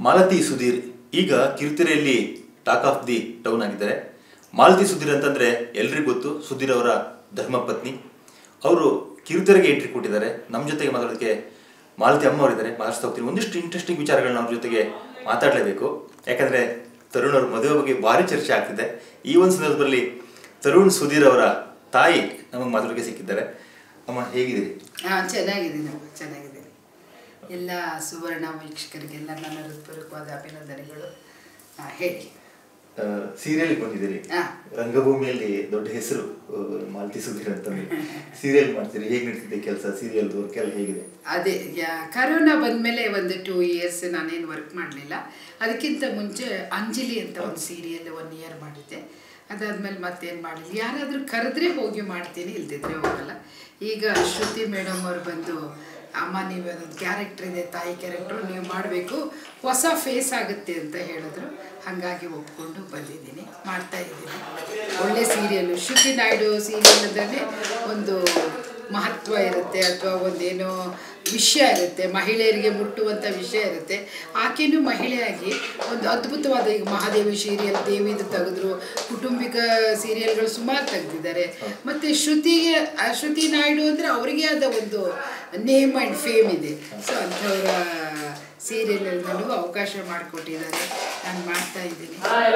ಮಾಲತಿ ಸುಧೀರ್ ಈಗ ಕಿರುತೆರೆಯಲ್ಲಿ talk of the town ಆಗಿದ್ದಾರೆ ಮಾಲತಿ ಸುಧೀರ್ ಅಂತಂದ್ರೆ ಎಲ್ರಿಗೂ ಗೊತ್ತು ಸುಧೀರ್ ಅವರ ಧರ್ಮಪತ್ನಿ ಅವರು ಕಿರುತೆರೆಗೆ ಎಂಟ್ರಿ ಕೊಟ್ಟಿದ್ದಾರೆ ನಮ್ಮ ಜೊತೆಗೆ ಮಾತಾಡೋದಕ್ಕೆ ಮಾಲತಿ ಅಮ್ಮ ಅವರಿದ್ದಾರೆ ಮಾತಾಡ್ತಾ ಹೋಗ್ತೀನಿ ಒಂದಿಷ್ಟು ಇಂಟ್ರೆಸ್ಟಿಂಗ್ ವಿಚಾರಗಳನ್ನ ಅವ್ರ ಜೊತೆಗೆ ಮಾತಾಡಲೇಬೇಕು ಯಾಕಂದ್ರೆ ತರುಣ್ ಅವ್ರ ಮದುವೆ ಬಗ್ಗೆ ಭಾರಿ ಚರ್ಚೆ ಆಗ್ತಿದೆ ಈ ಒಂದು ಸಂದರ್ಭದಲ್ಲಿ ತರುಣ್ ಸುಧೀರ್ ಅವರ ತಾಯಿ ನಮಗೆ ಮಾತಾಡೋಕೆ ಸಿಕ್ಕಿದ್ದಾರೆ ಅಮ್ಮ ಹೇಗಿದ್ದೀರಿ ಹಾಂ ಚೆನ್ನಾಗಿದ್ದೀನಪ್ಪ ಚೆನ್ನಾಗಿದ್ದೀನಿ ಎಲ್ಲ ಸುವರ್ಣ ವೀಕ್ಷಕರಿಗೆಲ್ಲ ನನ್ನ ಹೃತ್ಪೂರ್ವಕವಾದ ಅಭಿನಂದನೆಗಳು ಆ, ಹೇಳಿ ಸೀರಿಯಲ್ ಬಂದಿದ್ದೀರಿ ಹಾ. ರಂಗಭೂಮಿಯಲ್ಲಿ ದೊಡ್ಡ ಹೆಸರು ಆ, ಮಾಲತಿ ಸುಧೀರ್ ಅಂತಂದ್ರೆ ಸೀರಿಯಲ್ ಮಾಡ್ತೀರಿ ಹೇಗೆ ನಡೀತಿದೆ ಕೆಲಸ ಸೀರಿಯಲ್ ವರ್ಕ್ ಎಲ್ಲ ಹೇಗಿದೆ ಅದೇ ಯಾ ಕರೋನಾ ಬಂದಮೇಲೆ ಒಂದು ಟೂ ಇಯರ್ಸ್ ನಾನೇನು ವರ್ಕ್ ಮಾಡಲಿಲ್ಲ ಅದಕ್ಕಿಂತ ಮುಂಚೆ ಅಂಜಲಿ ಅಂತ ಒಂದು ಸೀರಿಯಲ್ ಒನ್ ಇಯರ್ ಮಾಡಿದ್ದೆ ಅದಾದ್ಮೇಲೆ ಮತ್ತೇನು ಮಾಡಲಿಲ್ಲ ಯಾರಾದರೂ ಕರೆದ್ರೆ ಹೋಗಿ ಮಾಡ್ತೀನಿ ಇಲ್ದಿದ್ರೆ ಹೋಗಲ್ಲ ಈಗ ಶ್ರುತಿ ಮೇಡಮ್ ಅವ್ರು ಬಂದು ಅಮ್ಮ ನೀವು ಅದೊಂದು ಕ್ಯಾರೆಕ್ಟರ್ ಇದೆ ತಾಯಿ ಕ್ಯಾರೆಕ್ಟ್ರು ನೀವು ಮಾಡಬೇಕು ಹೊಸ ಫೇಸ್ ಆಗುತ್ತೆ ಅಂತ ಹೇಳಿದ್ರು ಹಾಗಾಗಿ ಒಪ್ಕೊಂಡು ಬಂದಿದ್ದೀನಿ ಮಾಡ್ತಾ ಇದ್ದೀನಿ ಒಳ್ಳೆ ಸೀರಿಯಲ್ಲು ಶ್ರುತಿ ನಾಯ್ಡು ಸೀರಿಯಲ್ ಅಂದರೆ ಒಂದು ಮಹತ್ವ ಇರುತ್ತೆ ಅಥವಾ ಒಂದೇನೋ ವಿಷಯ ಇರುತ್ತೆ ಮಹಿಳೆಯರಿಗೆ ಮುಟ್ಟುವಂಥ ವಿಷಯ ಇರುತ್ತೆ ಆಕೆನೂ ಮಹಿಳೆಯಾಗಿ ಒಂದು ಅದ್ಭುತವಾದ ಈಗ ಮಹಾದೇವಿ ಸೀರಿಯಲ್ ದೇವಿದು ತೆಗೆದ್ರು ಕುಟುಂಬಿಕ ಸೀರಿಯಲ್ಗಳು ಸುಮಾರು ತೆಗೆದಿದ್ದಾರೆ ಮತ್ತು ಶ್ರುತಿಗೆ ಆ ಶ್ರುತಿ ನಾಯ್ಡು ಅಂದರೆ ಅವರಿಗೆ ಆದ ಒಂದು ನೇಮ್ ಆ್ಯಂಡ್ ಫೇಮ್ ಇದೆ ಸೊ ಅಂಥವರ ಸೀರಿಯಲಲ್ಲಿ ನನಗೂ ಅವಕಾಶ ಮಾಡಿಕೊಟ್ಟಿದ್ದಾರೆ ನಾನು ಮಾಡ್ತಾ ಇದ್ದೀನಿ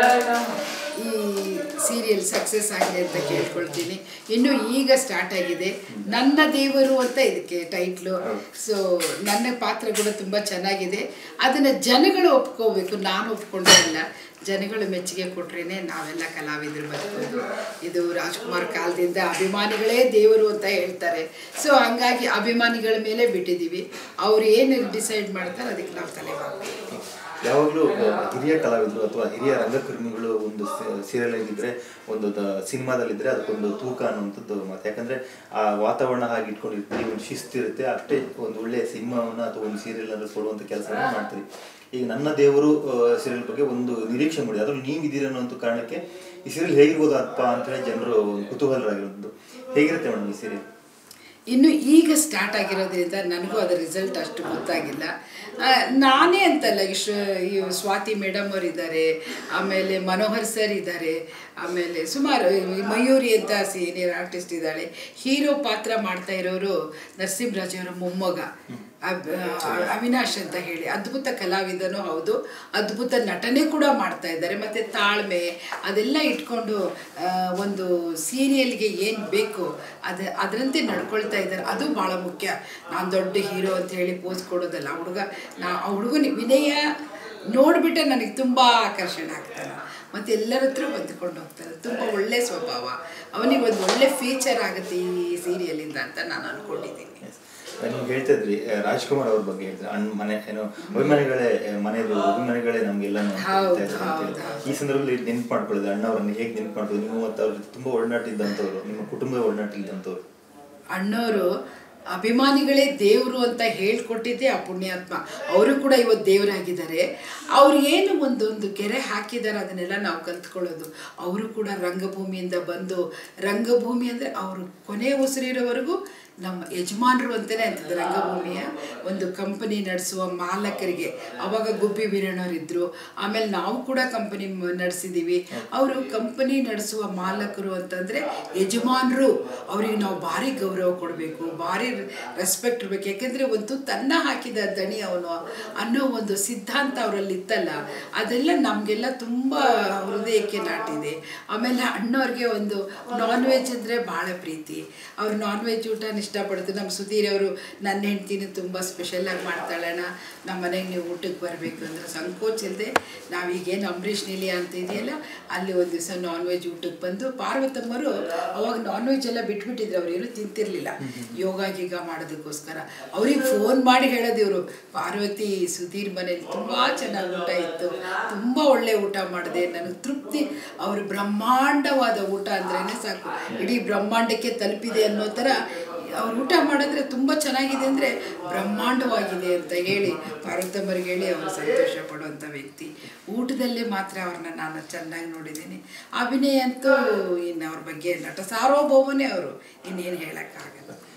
ಈ ಸೀರಿಯಲ್ ಸಕ್ಸಸ್ ಆಗಿದೆ ಅಂತ ಕೇಳ್ಕೊಳ್ತೀನಿ ಇನ್ನು ಈಗ ಸ್ಟಾರ್ಟ್ ಆಗಿದೆ ನನ್ನ ದೇವರು ಅಂತ ಇದಕ್ಕೆ ಟೈಟ್ಲು ಸೊ ನನ್ನ ಪಾತ್ರ ಕೂಡ ತುಂಬ ಚೆನ್ನಾಗಿದೆ ಅದನ್ನು ಜನಗಳು ಒಪ್ಕೋಬೇಕು ನಾನು ಒಪ್ಕೊಂಡೇ ಇಲ್ಲ ಜನಗಳು ಮೆಚ್ಚುಗೆ ಕೊಟ್ರೇನೆ ನಾವೆಲ್ಲ ಕಲಾವಿದರು ಬದುಕೋದು ಇದು ರಾಜ್ಕುಮಾರ್ ಕಾಲದಿಂದ ಅಭಿಮಾನಿಗಳೇ ದೇವರು ಅಂತ ಹೇಳ್ತಾರೆ ಸೊ ಹಂಗಾಗಿ ಅಭಿಮಾನಿಗಳ ಮೇಲೆ ಬಿಟ್ಟಿದ್ದೀವಿ ಅವ್ರು ಏನು ಡಿಸೈಡ್ ಮಾಡ್ತಾರೆ ಅದಕ್ಕೆ ನಾವು ತಲೆ ಮಾಡ್ತೀವಿ ಯಾವಾಗಲೂ ಹಿರಿಯ ಕಲಾವಿದರು ಅಥವಾ ಹಿರಿಯ ರಂಗಕರ್ಮಿಗಳು ಒಂದು ಸೀರಿಯಲ್ ಆಗಿದ್ರೆ ಒಂದು ದ- ಸಿನಿಮಾದಲ್ಲಿದ್ರೆ ಅದಕ್ಕೊಂದು ತೂಕ ಅನ್ನುವಂಥದ್ದು ಮತ್ತೆ ಯಾಕಂದ್ರೆ ಆ ವಾತಾವರಣ ಹಾಗೆ ಇಟ್ಕೊಂಡಿರ್ತೀರಿ ಒಂದು ಶಿಸ್ತಿರುತ್ತೆ ಅಷ್ಟೇ ಒಂದು ಒಳ್ಳೆಯ ಸಿನಿಮಾವನ್ನ ಅಥವಾ ಒಂದು ಸೀರಿಯಲ್ ಅನ್ನು ಕೊಡುವಂಥ ಕೆಲಸವನ್ನ ಮಾಡ್ತೀರಿ ಈಗ ನನ್ನ ದೇವರು ಸೀರಿಯಲ್ ಬಗ್ಗೆ ಒಂದು ನಿರೀಕ್ಷೆ ಮಾಡಿ ಅದ್ರಲ್ಲಿ ನೀವಿದ್ದೀರಿ ಅನ್ನೋಂಥ ಕಾರಣಕ್ಕೆ ಈ ಸೀರಿಯಲ್ ಹೇಗಿರ್ಬೋದು ಅಪ್ಪ ಅಂತ ಹೇಳಿ ಜನರು ಕುತೂಹಲರಾಗಿರೋದು ಹೇಗಿರುತ್ತೆ ಮೇಡಮ್ ಈ ಸೀರಿಯಲ್ ಇನ್ನು ಈಗ ಸ್ಟಾರ್ಟ್ ಆಗಿರೋದ್ರಿಂದ ನನಗೂ ಅದರ ರಿಸಲ್ಟ್ ಅಷ್ಟು ಗೊತ್ತಾಗಿಲ್ಲ ಆ, ನಾನೇ ಅಂತಲ್ಲ ಇಷ್ಟು ಈ ಸ್ವಾತಿ ಮೇಡಮ್ ಅವರು ಇದ್ದಾರೆ ಆಮೇಲೆ ಮನೋಹರ್ ಸರ್ ಇದ್ದಾರೆ ಆಮೇಲೆ ಸುಮಾರು ಈ ಮಯೂರಿ ಅಂತ ಸೀನಿಯರ್ ಆರ್ಟಿಸ್ಟ್ ಇದ್ದಾಳೆ ಹೀರೋ ಪಾತ್ರ ಮಾಡ್ತಾ ಇರೋರು ನರಸಿಂಹರಾಜ್ ಅವರ ಮೊಮ್ಮಗ ಅಬ್- ಅವಿನಾಶ್ ಅಂತ ಹೇಳಿ ಅದ್ಭುತ ಕಲಾವಿದನೂ ಹೌದು ಅದ್ಭುತ ನಟನೆ ಕೂಡ ಮಾಡ್ತಾ ಇದ್ದಾರೆ ಮತ್ತು ತಾಳ್ಮೆ ಅದೆಲ್ಲ ಇಟ್ಕೊಂಡು ಆ, ಒಂದು ಸೀರಿಯಲ್ಗೆ ಏನು ಬೇಕು ಅದು ಅದರಂತೆ ನಡ್ಕೊಳ್ತಾ ಇದ್ದಾರೆ ಅದು ಭಾಳ ಮುಖ್ಯ ನಾನು ದೊಡ್ಡ ಹೀರೋ ಅಂತ ಹೇಳಿ ಪೋಸ್ ಕೊಡೋದಲ್ಲ ಆ ಹುಡುಗ ನಾ ಆ ಹುಡುಗನ ವಿನಯ ನೋಡಿಬಿಟ್ಟೆ ನನಗೆ ತುಂಬ ಆಕರ್ಷಣೆ ಆಗ್ತಾನೆ ಮತ್ತು ಎಲ್ಲರ ಹತ್ರ ಬಂದುಕೊಂಡು ಹೋಗ್ತಾನೆ ತುಂಬ ಒಳ್ಳೆ ಸ್ವಭಾವ ಅವನಿಗೆ ಒಂದು ಒಳ್ಳೆ ಫೀಚರ್ ಆಗುತ್ತೆ ಈ ಸೀರಿಯಲಿಂದ ಅಂತ ನಾನು ಅಂದ್ಕೊಂಡಿದ್ದೀನಿ ನೀವು ಹೇಳ್ತಾ ಇದ್ರಿ ಆ, ರಾಜ್ಕುಮಾರ್ ಅವ್ರ ಬಗ್ಗೆ ಹೇಳಿದ್ರೆ ಅಣ್ಣ ಮನೆ ಏನೋ ಅಭಿಮಾನಿಗಳೇ ಆ, ಮನೆಯದು ಅಭಿಮಾನಿಗಳೇ ನಮ್ಗೆಲ್ಲ ಹೌದು, ಹೌದು, ಈ ಸಂದರ್ಭದಲ್ಲಿ ನೆನ್ಪು ಮಾಡ್ಕೊಳ್ಳೋದು ಅಣ್ಣವ್ರನ್ನ ಹೇಗೆ ನೆನ್ಪು ಮಾಡ್ಕೊಳ್ಳೋದು ನೀವು ಮತ್ತು ಅವ್ರ ಜೊತೆ ತುಂಬಾ ಒಡನಾಟ ಇದ್ದಂಥವ್ರು ನಿಮ್ಮ ಕುಟುಂಬದ ಒಡನಾಟ ಇದ್ದಂಥವ್ರು ಅಣ್ಣವರು ಅಭಿಮಾನಿಗಳೇ ದೇವರು ಅಂತ ಹೇಳ್ಕೊಟ್ಟಿದ್ದೆ ಆ ಪುಣ್ಯಾತ್ಮ ಅವರು ಕೂಡ ಇವತ್ತು ದೇವರಾಗಿದ್ದಾರೆ ಅವ್ರು ಏನು ಒಂದೊಂದು ಕೆರೆ ಹಾಕಿದ್ದಾರೆ ಅದನ್ನೆಲ್ಲ ನಾವು ಕಲ್ತ್ಕೊಳ್ಳೋದು ಅವರು ಕೂಡ ರಂಗಭೂಮಿಯಿಂದ ಬಂದು ರಂಗಭೂಮಿ ಅಂದರೆ ಅವರು ಕೊನೆ ಉಸಿರಿರೋವರೆಗೂ ನಮ್ಮ ಯಜಮಾನರು ಅಂತಲೇ ಅಂತದ್ದು ರಂಗಭೂಮಿಯ ಒಂದು ಕಂಪನಿ ನಡೆಸುವ ಮಾಲಕರಿಗೆ ಅವಾಗ ಗುಬ್ಬಿ ವೀರಣ್ಣವರಿದ್ದರು ಆಮೇಲೆ ನಾವು ಕೂಡ ಕಂಪನಿ ನಡೆಸಿದ್ದೀವಿ ಅವರು ಕಂಪನಿ ನಡೆಸುವ ಮಾಲಕರು ಅಂತಂದರೆ ಯಜಮಾನರು ಅವರಿಗೆ ನಾವು ಭಾರಿ ಗೌರವ ಕೊಡಬೇಕು ಭಾರಿ ರೆಸ್ಪೆಕ್ಟ್ ಇರಬೇಕು ಯಾಕೆಂದರೆ ಒಂದು ತನ್ನ ಹಾಕಿದ ದಣಿ ಅವನು ಅನ್ನೋ ಒಂದು ಸಿದ್ಧಾಂತ ಅವರಲ್ಲಿ ಇತ್ತಲ್ಲ ಅದೆಲ್ಲ ನಮಗೆಲ್ಲ ತುಂಬ ಹೃದಯಕ್ಕೆ ನಾಟಿದೆ ಆಮೇಲೆ ಅಣ್ಣವ್ರಿಗೆ ಒಂದು ನಾನ್ ವೆಜ್ ಅಂದರೆ ಭಾಳ ಪ್ರೀತಿ ಅವ್ರು ನಾನ್ ವೆಜ್ ಊಟನ ಇಷ್ಟಪಡ್ತಾರೆ ನಮ್ಮ ಸುಧೀರ್ ಅವರು ನನ್ನ ಹೆಂಡ್ತಿನೂ ತುಂಬ ಸ್ಪೆಷಲಾಗಿ ಮಾಡ್ತಾಳಣ್ಣ ನಮ್ಮ ಮನೆಗೆ ನೀವು ಊಟಕ್ಕೆ ಬರಬೇಕು ಅಂದ್ರೆ ಸಂಕೋಚ ಇಲ್ಲದೆ ನಾವೀಗೇನು ಅಂಬರೀಷ್ ನಿಲಿಯ ಅಂತ ಇದೆಯಲ್ಲ ಅಲ್ಲಿ ಒಂದು ದಿವಸ ನಾನ್ ವೆಜ್ ಊಟಕ್ಕೆ ಬಂದು ಪಾರ್ವತಮ್ಮರು ಅವಾಗ ನಾನ್ ವೆಜ್ ಎಲ್ಲ ಬಿಟ್ಬಿಟ್ಟಿದ್ರು ಅವ್ರು ಏನೂ ತಿಂತಿರ್ಲಿಲ್ಲ ಯೋಗ ಗೀಗ ಮಾಡೋದಕ್ಕೋಸ್ಕರ ಅವ್ರಿಗೆ ಫೋನ್ ಮಾಡಿ ಹೇಳೋದು ಇವರು ಪಾರ್ವತಿ ಸುಧೀರ್ ಮನೇಲಿ ತುಂಬ ಚೆನ್ನಾಗಿ ಊಟ ಇತ್ತು ತುಂಬ ಒಳ್ಳೆ ಊಟ ಮಾಡಿದೆ ನನಗೆ ತೃಪ್ತಿ ಅವರು ಬ್ರಹ್ಮಾಂಡವಾದ ಊಟ ಅಂದ್ರೇ ಸಾಕು ಇಡೀ ಬ್ರಹ್ಮಾಂಡಕ್ಕೆ ತಲುಪಿದೆ ಅನ್ನೋ ಥರ ಅವ್ರು ಊಟ ಮಾಡಿದ್ರೆ ತುಂಬ ಚೆನ್ನಾಗಿದೆ ಅಂದರೆ ಬ್ರಹ್ಮಾಂಡವಾಗಿದೆ ಅಂತ ಹೇಳಿ ಪಾರ್ವತಮ್ಮರಿಗೆ ಹೇಳಿ ಅವರು ಸಂತೋಷ ಪಡುವಂಥ ವ್ಯಕ್ತಿ ಊಟದಲ್ಲೇ ಮಾತ್ರ ಅವ್ರನ್ನ ನಾನು ಚೆನ್ನಾಗಿ ನೋಡಿದ್ದೀನಿ ಅಭಿನಯ ಅಂತೂ ಇನ್ನು ಅವ್ರ ಬಗ್ಗೆ ನಟ ಸಾರ್ವಭೌಮನೇ ಅವರು ಇನ್ನೇನು ಹೇಳೋಕ್ಕಾಗಲ್ಲ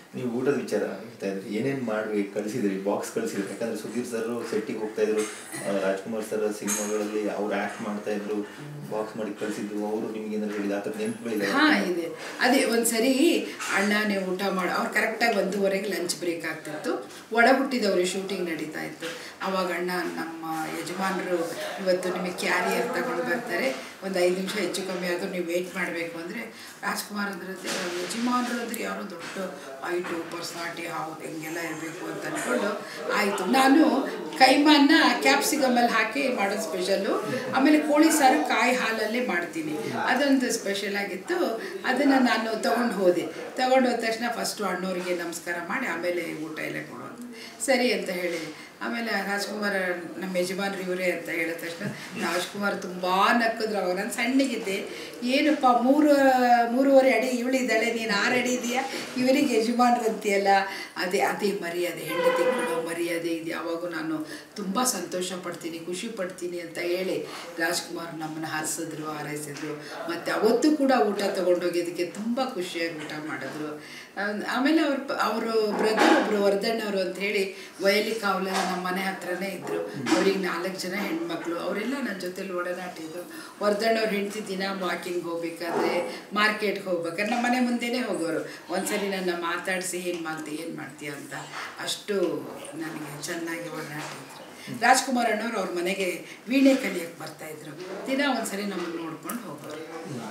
ನೀವು ಊಟದ ವಿಚಾರ ಹೇಳ್ತಾ ಇದ್ರಿ ಏನೇನ್ ಮಾಡಿ ಕಳಿಸಿದ್ರಿ ಬಾಕ್ಸ್ ಕಳಿಸಿದ್ರಿ ಯಾಕಂದ್ರೆ ಸುಧೀರ್ ಸರ್ ಸೆಟ್ಟಿಗೆ ಹೋಗ್ತಾ ಇದ್ರು ಆ, ರಾಜ್ಕುಮಾರ್ ಸರ್ ಸಿನಿಮಾಗಳಲ್ಲಿ ಅವ್ರು ಆಕ್ಟ್ ಮಾಡ್ತಾ ಇದ್ರು ಬಾಕ್ಸ್ ಮಾಡಿ ಕಳಿಸಿದ್ರು ಅವರು ನಿಮ್ಗೆ ಏನಾದ್ರು ಹೇಳಿದ ಆ ಥರ ನೆನಪುಗಳಿದೆ ಹಾ ಇದೆ ಅದೇ ಒಂದ್ಸರಿ ಅಣ್ಣ ನೀವು ಊಟ ಮಾಡಿ ಅವ್ರು ಕರೆಕ್ಟಾಗಿ ಒಂದೂವರೆಗೆ ಲಂಚ್ ಬ್ರೇಕ್ ಆಗ್ತಿತ್ತು ಒಡ ಹುಟ್ಟಿದವ್ರಿಗೆ ಶೂಟಿಂಗ್ ನಡೀತಾ ಇತ್ತು ಅವಾಗ ಅಣ್ಣ ನಮ್ಮ ಯಜಮಾನರು ಇವತ್ತು ನಿಮಗೆ ಕ್ಯಾರಿಯರ್ ತಗೊಂಡು ಬರ್ತಾರೆ ಒಂದು ಐದು ನಿಮಿಷ ಹೆಚ್ಚು ಕಮ್ಮಿ ಆದರೂ ನೀವು ವೆಯ್ಟ್ ಮಾಡಬೇಕು ಅಂದರೆ ರಾಜ್ಕುಮಾರ್ ಅಂದ್ರೆ ಯಜಮಾನರು ಅಂದ್ರೆ ಯಾರೋ ದೊಡ್ಡ ಐಟು ಪರ್ಸ್ನಾಲಿಟಿ ಹಾವು ಹಿಂಗೆಲ್ಲ ಇರಬೇಕು ಅಂತ ಅಂದ್ಕೊಂಡು ಆಯಿತು ನಾನು ಕೈಮಾನ್ನ ಕ್ಯಾಪ್ಸಿಕಮಲ್ಲಿ ಹಾಕಿ ಮಾಡೋದು ಸ್ಪೆಷಲ್ಲು ಆಮೇಲೆ ಕೋಳಿ ಸಾರು ಕಾಯಿ ಹಾಲಲ್ಲೇ ಮಾಡ್ತೀನಿ ಅದೊಂದು ಸ್ಪೆಷಲ್ ಆಗಿತ್ತು ಅದನ್ನು ನಾನು ತೊಗೊಂಡು ಹೋದೆ ತೊಗೊಂಡು ಹೋದ ತಕ್ಷಣ ಫಸ್ಟು ಅಣ್ಣವ್ರಿಗೆ ನಮಸ್ಕಾರ ಮಾಡಿ ಆಮೇಲೆ ಊಟ ಎಲ್ಲ ಕೊಡುವಂತ ಸರಿ ಅಂತ ಹೇಳಿ ಆಮೇಲೆ ರಾಜ್ಕುಮಾರ್ ನಮ್ಮ ಯಜಮಾನ್ರು ಇವರೇ ಅಂತ ಹೇಳಿದ ತಕ್ಷಣ ರಾಜ್ಕುಮಾರ್ ತುಂಬ ನಕ್ಕಿದ್ರು ಅವಾಗ ನಾನು ಸಣ್ಣಗಿದ್ದೆ ಏನಪ್ಪ ಮೂರು ಮೂರುವರೆ ಅಡಿ ಇವಳಿದ್ದಾಳೆ ನೀನು ಆರು ಅಡಿ ಇದೆಯಾ ಇವರಿಗೆ ಯಜಮಾನ್ರು ಅಂತೀಯಲ್ಲ ಅದೇ ಅದೇ ಮರ್ಯಾದೆ ಹೆಂಡತಿ ಕೊಡೋ ಮರ್ಯಾದೆ ಇದೆ ಅವಾಗೂ ನಾನು ತುಂಬ ಸಂತೋಷ ಪಡ್ತೀನಿ ಖುಷಿ ಪಡ್ತೀನಿ ಅಂತ ಹೇಳಿ ರಾಜ್ಕುಮಾರ್ ನಮ್ಮನ್ನು ಹಾರಿಸಿದ್ರು ಹಾರೈಸಿದ್ರು ಮತ್ತು ಅವತ್ತು ಕೂಡ ಊಟ ತೊಗೊಂಡೋಗಿದ್ದಕ್ಕೆ ತುಂಬ ಖುಷಿಯಾಗಿ ಊಟ ಮಾಡಿದ್ರು ಆಮ್- ಆಮೇಲೆ ಅವ್ರ ಅವರು ಬ್ರದರ್ ಒಬ್ಬರು ವರ್ಧಣ್ಣವರು ಅಂತ ಹೇಳಿ ವಯಲಿ ಕಾವಲೆಲ್ಲ ನಮ್ಮ ಮನೆ ಹತ್ರನೇ ಇದ್ದರು ಅವ್ರಿಗೆ ನಾಲ್ಕು ಜನ ಹೆಣ್ಮಕ್ಳು ಅವರೆಲ್ಲ ನನ್ನ ಜೊತೆಲಿ ಒಡನಾಟಿದ್ರು ವರ್ಧಣ್ಣವ್ರ ಹೆಂಡತಿ ದಿನ ವಾಕಿಂಗ್ ಹೋಗ್ಬೇಕಾದ್ರೆ ಮಾರ್ಕೆಟ್ಗೆ ಹೋಗ್ಬೇಕಾದ್ರೆ ನಮ್ಮ ಮನೆ ಮುಂದೆನೇ ಹೋಗೋರು ಒಂದ್ಸರಿ ನನ್ನ ಮಾತಾಡಿಸಿ ಏನು ಮಾಡ್ತಿ ಏನು ಮಾಡ್ತೀಯ ಅಂತ ಅಷ್ಟು ನನಗೆ ಚೆನ್ನಾಗಿ ಒಡನಾಟಿದ್ರು ರಾಜ್ಕುಮಾರ್ ಅಣ್ಣವ್ರು ಅವ್ರ ಮನೆಗೆ ವೀಣೆ ಕಲಿಯಕ್ಕೆ ಬರ್ತಾಯಿದ್ರು ದಿನ ಒಂದ್ಸರಿ ನಮ್ಮನ್ನು ನೋಡ್ಕೊಂಡು ಹೋಗೋರು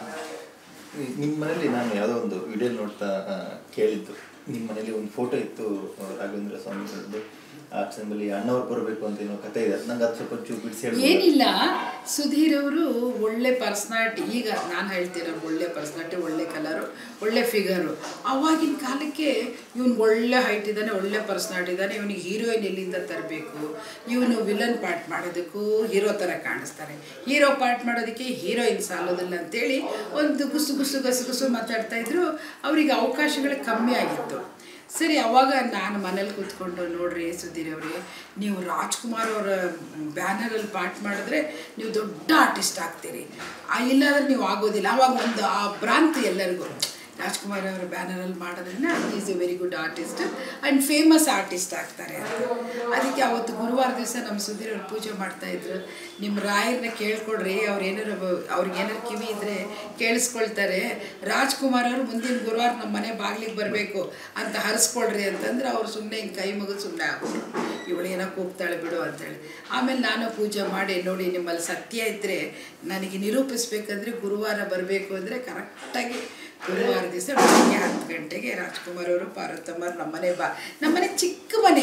ನಿಮ್ಮ ಮನೇಲಿ ನಾನು ಯಾವುದೋ ಒಂದು ವಿಡಿಯೋ ನೋಡ್ತಾ ಆ, ಕೇಳಿದ್ದು ನಿಮ್ಮ ಮನೇಲಿ ಒಂದು ಫೋಟೋ ಇತ್ತು ಆ, ರಾಘವೇಂದ್ರ ಸ್ವಾಮಿಗಳದ್ದು ಆ ಸಮಯದಲ್ಲಿ ಅಣ್ಣವ್ರು ಬರಬೇಕು ಅಂತ ಏನೋ ಕತೆ ಇದೆ ನಂಗೆ ಅದು ಸ್ವಲ್ಪ ಚೂರು ಬಿಡಿಸಿ ಹೇಳಿ ಏನಿಲ್ಲ ಸುಧೀರ್ ಅವರು ಒಳ್ಳೆ ಪರ್ಸ್ನಾಲಿಟಿ ಈಗ ನಾನು ಹೇಳ್ತೀನಿ ಅವ್ರು ಒಳ್ಳೆ ಪರ್ಸ್ನಾಲಿಟಿ ಒಳ್ಳೆ ಕಲರು ಒಳ್ಳೆ ಫಿಗರು ಅವಾಗಿನ ಕಾಲಕ್ಕೆ ಇವನು ಒಳ್ಳೆ ಹೈಟ್ ಇದ್ದಾನೆ ಒಳ್ಳೆ ಪರ್ಸ್ನಾಲಿಟಿ ಇದ್ದಾನೆ ಇವನಿಗೆ ಹೀರೋಯಿನ್ ಎಲ್ಲಿಂದ ತರಬೇಕು ಇವನು ವಿಲನ್ ಪಾರ್ಟ್ ಮಾಡೋದಕ್ಕೂ ಹೀರೋ ಥರ ಕಾಣಿಸ್ತಾರೆ ಹೀರೋ ಪಾರ್ಟ್ ಮಾಡೋದಕ್ಕೆ ಹೀರೋಯಿನ್ ಸಾಲೋದಿಲ್ಲ ಅಂತೇಳಿ ಒಂದು ಗುಸು ಗುಸು ಗಸು ಗುಸು ಮಾತಾಡ್ತಾ ಇದ್ರು ಅವರಿಗೆ ಅವಕಾಶಗಳು ಕಮ್ಮಿ ಆಗಿತ್ತು ಸರಿ ಅವಾಗ ನಾನು ಮನೇಲಿ ಕೂತ್ಕೊಂಡು ನೋಡ್ರಿ ಸುಧೀರ್ ಅವರೇ ನೀವು ರಾಜ್ಕುಮಾರ್ ಅವರ ಬ್ಯಾನರಲ್ಲಿ ಪಾರ್ಟ್ ಮಾಡಿದ್ರೆ ನೀವು ದೊಡ್ಡ ಆರ್ಟಿಸ್ಟ್ ಆಗ್ತೀರಿ ಆ ಇಲ್ಲಾಂದ್ರೆ ನೀವು ಆಗೋದಿಲ್ಲ ಅವಾಗ ಒಂದು ಆ ಭ್ರಾಂತಿ ಎಲ್ಲರಿಗೂ ರಾಜ್ಕುಮಾರ್ ಅವರ ಬ್ಯಾನರಲ್ಲಿ ಮಾಡೋದ್ರಿಂದ is a very good artist and famous artist ಆಗ್ತಾರೆ ಅಂತ ಅದಕ್ಕೆ ಅವತ್ತು ಗುರುವಾರ ದಿವಸ ನಮ್ಮ ಸುಧೀರ್ ಅವ್ರು ಪೂಜೆ ಮಾಡ್ತಾ ಇದ್ರು ನಿಮ್ಮ ರಾಯರನ್ನ ಕೇಳ್ಕೊಡ್ರಿ ಅವ್ರು ಏನಾರು ಅವ್ರಿಗೆ ಏನಾರು ಕಿವಿ ಇದ್ರೆ ಕೇಳಿಸ್ಕೊಳ್ತಾರೆ ರಾಜ್ಕುಮಾರ್ ಅವರು ಮುಂದಿನ ಗುರುವಾರ ನಮ್ಮ ಮನೆ ಬಾಗಿಲಿಗೆ ಬರಬೇಕು ಅಂತ ಹರಿಸ್ಕೊಳ್ರಿ ಅಂತಂದ್ರೆ ಅವ್ರು ಸುಮ್ಮನೆ ಹಿಂಗೆ ಕೈ ಮುಗಿದು ಸುಮ್ಮನೆ ಆಗ್ಬಿಟ್ರು ಇವಳು ಏನೋ ಕೂಗ್ತಾಳೆ ಬಿಡು ಅಂತೇಳಿ ಆಮೇಲೆ ನಾನು ಪೂಜೆ ಮಾಡಿ ನೋಡಿ ನಿಮ್ಮಲ್ಲಿ ಸತ್ಯ ಇದ್ದರೆ ನನಗೆ ನಿರೂಪಿಸ್ಬೇಕಂದ್ರೆ ಗುರುವಾರ ಬರಬೇಕು ಅಂದರೆ ಕರೆಕ್ಟಾಗಿ ಗುರುವಾರ ದಿವಸ ಬೆಳಗ್ಗೆ ಹತ್ತು ಗಂಟೆಗೆ ರಾಜ್ಕುಮಾರ್ ಅವರು ಪಾರ್ವತಮ್ಮರು ನಮ್ಮನೆ ಬಾ ನಮ್ಮನೆ ಚಿಕ್ಕ ಮನೆ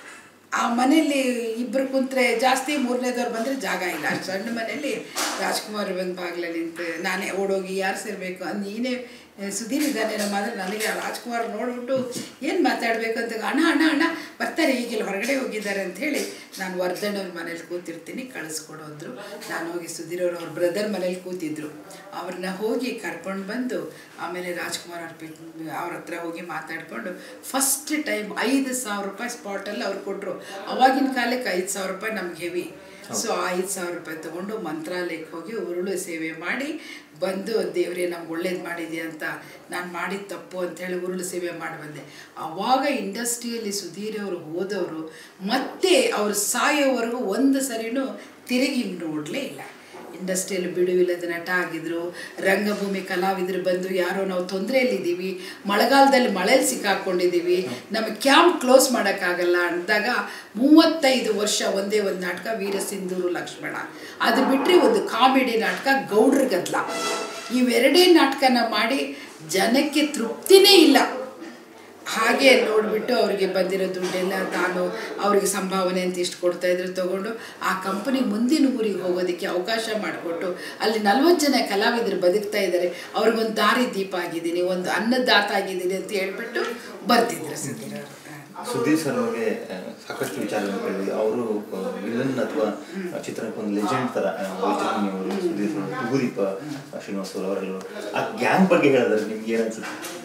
ಆ ಮನೆಯಲ್ಲಿ ಇಬ್ಬರು ಕುಂತ್ರೆ ಜಾಸ್ತಿ ಮೂರನೇದವ್ರು ಬಂದರೆ ಜಾಗ ಇಲ್ಲ ಅಷ್ಟು ಸಣ್ಣ ಮನೆಯಲ್ಲಿ ರಾಜ್ಕುಮಾರ್ ಬಂದು ಬಾಗಿಲಲ್ಲಿ ನಿಂತು ನಾನೇ ಓಡೋಗಿ ಯಾರು ಸೇರಬೇಕು ಅಂದ್ ನೀನೇ ಆ, ಸುಧೀರ್ ಇದ್ದಾನೆ ನಮ್ಮ ಆದರೆ ನನಗೆ ಆ ರಾಜ್ಕುಮಾರ್ ನೋಡ್ಬಿಟ್ಟು ಏನು ಮಾತಾಡಬೇಕು ಅಂತ ಅಣ್ಣ ಅಣ್ಣ ಅಣ್ಣ ಬರ್ತಾರೆ ಈಗಿಲ್ಲ ಹೊರಗಡೆ ಹೋಗಿದ್ದಾರೆ ಅಂತ ಹೇಳಿ ನಾನು ವರ್ಧಣ್ಣವ್ರ ಮನೇಲಿ ಕೂತಿರ್ತೀನಿ ಕಳಿಸ್ಕೊಡು ಅಂದರು ನಾನು ಹೋಗಿ ಸುಧೀರ್ ಅವ್ರು ಅವ್ರ ಬ್ರದರ್ ಮನೇಲಿ ಕೂತಿದ್ರು ಅವ್ರನ್ನ ಹೋಗಿ ಕರ್ಕೊಂಡು ಬಂದು ಆಮೇಲೆ ರಾಜ್ಕುಮಾರ್ ಅವ್ರ ಪಿಕ್ ಅವ್ರ ಹತ್ರ ಹೋಗಿ ಮಾತಾಡಿಕೊಂಡು ಫಸ್ಟ್ ಟೈಮ್ ಐದು ಸಾವಿರ ರೂಪಾಯಿ ಸ್ಪಾಟಲ್ಲಿ ಅವ್ರು ಕೊಟ್ಟರು ಅವಾಗಿನ ಕಾಲಕ್ಕೆ ಐದು ಸಾವಿರ ರೂಪಾಯಿ ನಮ್ಗೆ ಹೆವಿ ಸೊ ಐದು ಸಾವಿರ ರೂಪಾಯಿ ತೊಗೊಂಡು ಮಂತ್ರಾಲಯಕ್ಕೆ ಹೋಗಿ ಉರುಳು ಸೇವೆ ಮಾಡಿ ಬಂದು ದೇವರೇ ನಮ್ಗೆ ಒಳ್ಳೇದು ಮಾಡಿದೆ ಅಂತ ನಾನು ಮಾಡಿದ ತಪ್ಪು ಅಂತೇಳಿ ಉರುಳು ಸೇವೆ ಮಾಡಿ ಬಂದೆ ಆವಾಗ ಇಂಡಸ್ಟ್ರಿಯಲ್ಲಿ ಸುಧೀರ್ ಅವರು ಹೋದವರು ಮತ್ತೆ ಅವ್ರು ಸಾಯೋವರೆಗೂ ಒಂದು ಸರಿನೂ ತಿರುಗಿ ನೋಡಲೇ ಇಲ್ಲ ಇಂಡಸ್ಟ್ರಿಯಲ್ಲಿ ಬಿಡುವಿಲ್ಲದ ನಟ ಆಗಿದ್ರು ರಂಗಭೂಮಿ ಕಲಾವಿದರು ಬಂದು ಯಾರೋ ನಾವು ತೊಂದರೆಯಲ್ಲಿದ್ದೀವಿ ಮಳೆಗಾಲದಲ್ಲಿ ಮಳೆಯಲ್ಲಿ ಸಿಕ್ಕಾಕೊಂಡಿದ್ದೀವಿ ನಮ್ಮ ಕ್ಯಾಂಪ್ ಕ್ಲೋಸ್ ಮಾಡೋಕ್ಕಾಗಲ್ಲ ಅಂದಾಗ ಮೂವತ್ತೈದು ವರ್ಷ ಒಂದೇ ಒಂದು ನಾಟಕ ವೀರಸಿಂಧೂರು ಲಕ್ಷ್ಮಣ ಅದು ಬಿಟ್ಟರೆ ಒಂದು ಕಾಮಿಡಿ ನಾಟಕ ಗೌಡ್ರ ಗದ್ಲ ಇವೆರಡೇ ನಾಟಕನ ಮಾಡಿ ಜನಕ್ಕೆ ತೃಪ್ತಿನೇ ಇಲ್ಲ ಹಾಗೆ ನೋಡಿಬಿಟ್ಟು ಅವ್ರಿಗೆ ಬಂದಿರೋ ದುಡ್ಡೆಲ್ಲ ತಾನು ಅವ್ರಿಗೆ ಸಂಭಾವನೆ ಅಂತ ಇಷ್ಟು ಕೊಡ್ತಾ ಇದ್ರು ತಗೊಂಡು ಆ ಕಂಪನಿ ಮುಂದಿನ ಊರಿಗೆ ಹೋಗೋದಕ್ಕೆ ಅವಕಾಶ ಮಾಡಿಕೊಟ್ಟು ಅಲ್ಲಿ ನಲ್ವತ್ತು ಜನ ಕಲಾವಿದರು ಬದುಕ್ತಾ ಇದ್ದಾರೆ ಅವ್ರಿಗೊಂದು ದಾರಿ ದೀಪ ಆಗಿದ್ದೀನಿ ಒಂದು ಅನ್ನದಾತ ಆಗಿದ್ದೀನಿ ಅಂತ ಹೇಳ್ಬಿಟ್ಟು ಬರ್ತಿದ್ರು ಸುಧೀರ್ ಅವರು ಸುಧೀರ್ ಸರ್ ಅವ್ರಿಗೆ ಆ, ಸಾಕಷ್ಟು ವಿಚಾರಗಳನ್ನು ಕೇಳಿದ್ವಿ ಅವರು ವಿಲನ್ ಅಥವಾ ಚಿತ್ರಕ್ಕೆ ಒಂದು ಲೆಜೆಂಡ್ ತರ ಆ, ವೈಚಿತ್ರ್ಯ ಅವರು ಸುಧೀರ್ ಸರ್ ಭೂದೀಪ ಶ್ರೀನಿವಾಸ್ ಅವರು ಅವರೆಲ್ಲರೂ ಆ ಗ್ಯಾಂಗ್ ಬಗ್ಗೆ ಹೇಳಿದ್ರೆ ನಿಮ್ಗೆ ಏನ್ ಅನ್ಸುತ್ತೆ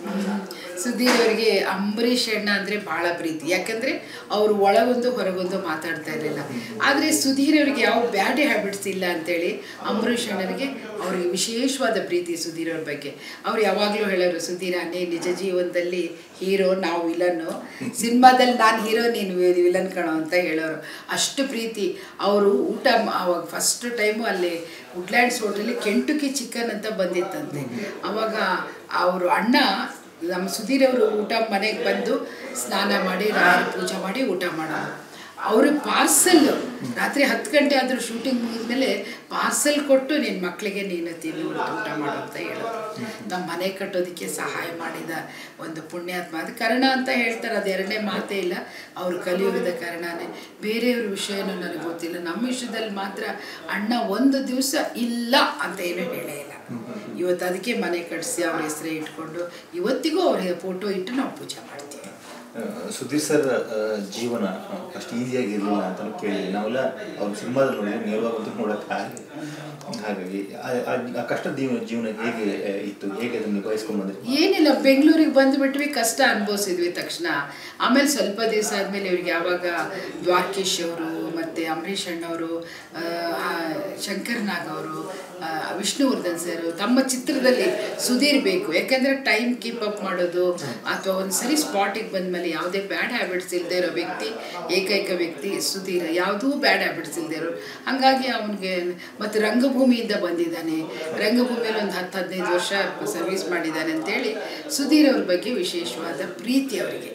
ಸುಧೀರ್ ಅವರಿಗೆ ಅಂಬರೀಷ್ ಅಣ್ಣ ಅಂದರೆ ಭಾಳ ಪ್ರೀತಿ ಯಾಕಂದರೆ ಅವರು ಒಳಗೊಂದು ಹೊರಗೊಂದು ಮಾತಾಡ್ತಾ ಇರಲಿಲ್ಲ ಆದರೆ ಸುಧೀರ್ ಅವರಿಗೆ ಯಾವ ಬ್ಯಾಡ್ ಹ್ಯಾಬಿಟ್ಸ್ ಇಲ್ಲ ಅಂತೇಳಿ ಅಂಬರೀಷ್ ಅಣ್ಣನಿಗೆ ಅವರಿಗೆ ವಿಶೇಷವಾದ ಪ್ರೀತಿ ಸುಧೀರ್ ಅವ್ರ ಬಗ್ಗೆ ಅವ್ರು ಯಾವಾಗಲೂ ಹೇಳೋರು ಸುಧೀರ ನೀ ನಿಜ ಜೀವನದಲ್ಲಿ ಹೀರೋ ನಾವು ವಿಲನ್ನು ಸಿನಿಮಾದಲ್ಲಿ ನಾನು ಹೀರೋ ನೀನು ವಿಲನ್ ಕಣೋ ಅಂತ ಹೇಳೋರು ಅಷ್ಟು ಪ್ರೀತಿ ಅವರು ಊಟ ಮ- ಅವಾಗ ಫಸ್ಟ್ ಟೈಮು ಅಲ್ಲಿ ವುಡ್ಲ್ಯಾಂಡ್ಸ್ ಹೋಟೆಲಿ ಕೆಂಟುಕಿ ಚಿಕನ್ ಅಂತ ಬಂದಿತ್ತಂತೆ ಅವಾಗ ಅವರು ಅಣ್ಣ ನಮ್ಮ ಸುಧೀರ್ ಅವರು ಊಟ ಮನೆಗೆ ಬಂದು ಸ್ನಾನ ಮಾಡಿ ರಾತ್ರಿ ಪೂಜೆ ಮಾಡಿ ಊಟ ಮಾಡೋರು ಅವರು ಪಾರ್ಸಲ್ ರಾತ್ರಿ ಹತ್ತು ಗಂಟೆ ಆದರೂ ಶೂಟಿಂಗ್ ಮುಗಿದ್ಮೇಲೆ ಪಾರ್ಸಲ್ ಕೊಟ್ಟು ನಿನ್ನ ಮಕ್ಕಳಿಗೆ ನೀನು ತಿನ್ನು ಊಟ ಮಾಡು ಅಂತ ಹೇಳೋದು ನಮ್ಮ ಮನೆ ಕಟ್ಟೋದಕ್ಕೆ ಸಹಾಯ ಮಾಡಿದ ಒಂದು ಪುಣ್ಯಾತ್ಮ ಅದು ಕರ್ಣ ಅಂತ ಹೇಳ್ತಾರೆ ಅದು ಎರಡನೇ ಮಾತೇ ಇಲ್ಲ ಅವರು ಕಲಿಯುಗದ ಕರ್ಣನೇ ಬೇರೆಯವ್ರ ವಿಷಯನೂ ನನಗೆ ಗೊತ್ತಿಲ್ಲ ನಮ್ಮ ವಿಷಯದಲ್ಲಿ ಮಾತ್ರ ಅಣ್ಣ ಒಂದು ದಿವಸ ಇಲ್ಲ ಅಂತ ಏನೂ ಹೇಳೇ ಇಲ್ಲ ಇವತ್ತು ಅದಕ್ಕೆ ಮನೆ ಕಟ್ಟಿಸಿ ಅವ್ರ ಹೆಸರೇ ಇಟ್ಕೊಂಡು ಇವತ್ತಿಗೂ ಅವ್ರ ಫೋಟೋ ಇಟ್ಟು ನಾವು ಪೂಜೆ ಮಾಡ್ತೀವಿ ಆ, ಸುಧೀರ್ ಸರ್ ಆ, ಜೀವನ ಆ, ಅಷ್ಟು ಈಸಿಯಾಗಿ ಇರಲಿಲ್ಲ ಅಂತ ಕೇಳಿ ನಾವೆಲ್ಲ ಅವ್ರ ಸಿನಿಮಾದಲ್ಲಿ ನೋಡಿ ನೇರವಾಗಿ ನೋಡೋಕೆ ಆಗಲಿ ಹಾಗಾಗಿ ಆ- ಆ- ಆ ಕಷ್ಟದ ಜೀವನ ಜೀವನ ಹೇಗೆ ಆ, ಇತ್ತು ಹೇಗೆ ಅದನ್ನು ನಿಭಾಯಿಸ್ಕೊಂಡು ಬಂದ್ರಿ ಏನಿಲ್ಲ ಬೆಂಗಳೂರಿಗೆ ಬಂದುಬಿಟ್ವಿ ಕಷ್ಟ ಅನುಭವಿಸಿದ್ವಿ ತಕ್ಷಣ ಆಮೇಲೆ ಸ್ವಲ್ಪ ದಿವಸ ಆದಮೇಲೆ ಇವ್ರಿಗೆ ಯಾವಾಗ ದ್ವಾರಕೀಶ್ ಅವರು ಮತ್ತು ಅಂಬರೀಷ್ ಅಣ್ಣವರು ಆ, ಆ, ಶಂಕರ್ ನಾಗ್ ಅವರು ಆ, ವಿಷ್ಣುವರ್ಧನ್ ಸರ್ ತಮ್ಮ ಚಿತ್ರದಲ್ಲಿ ಸುಧೀರ್ ಬೇಕು ಯಾಕಂದರೆ ಟೈಮ್ ಕೀಪ್ ಅಪ್ ಮಾಡೋದು ಅಥವಾ ಒಂದು ಸರಿ ಸ್ಪಾಟಿಗೆ ಬಂದಮೇಲೆ ಯಾವುದೇ ಬ್ಯಾಡ್ ಹ್ಯಾಬಿಟ್ಸ್ ಇಲ್ಲದೆ ಇರೋ ವ್ಯಕ್ತಿ ಏಕೈಕ ವ್ಯಕ್ತಿ ಸುಧೀರ್ ಯಾವುದೂ ಬ್ಯಾಡ್ ಹ್ಯಾಬಿಟ್ಸ್ ಇಲ್ಲದೆ ಇರೋ ಹಾಗಾಗಿ ಅವನಿಗೆ ಮತ್ತು ರಂಗಭೂಮಿಯಿಂದ ಬಂದಿದ್ದಾನೆ ರಂಗಭೂಮಿಯಲ್ಲಿ ಒಂದು ಹತ್ತು ಹದಿನೈದು ವರ್ಷ ಸರ್ವಿಸ್ ಮಾಡಿದ್ದಾನೆ ಅಂತೇಳಿ ಸುಧೀರ್ ಅವ್ರ ಬಗ್ಗೆ ವಿಶೇಷವಾದ ಪ್ರೀತಿ ಅವರಿಗೆ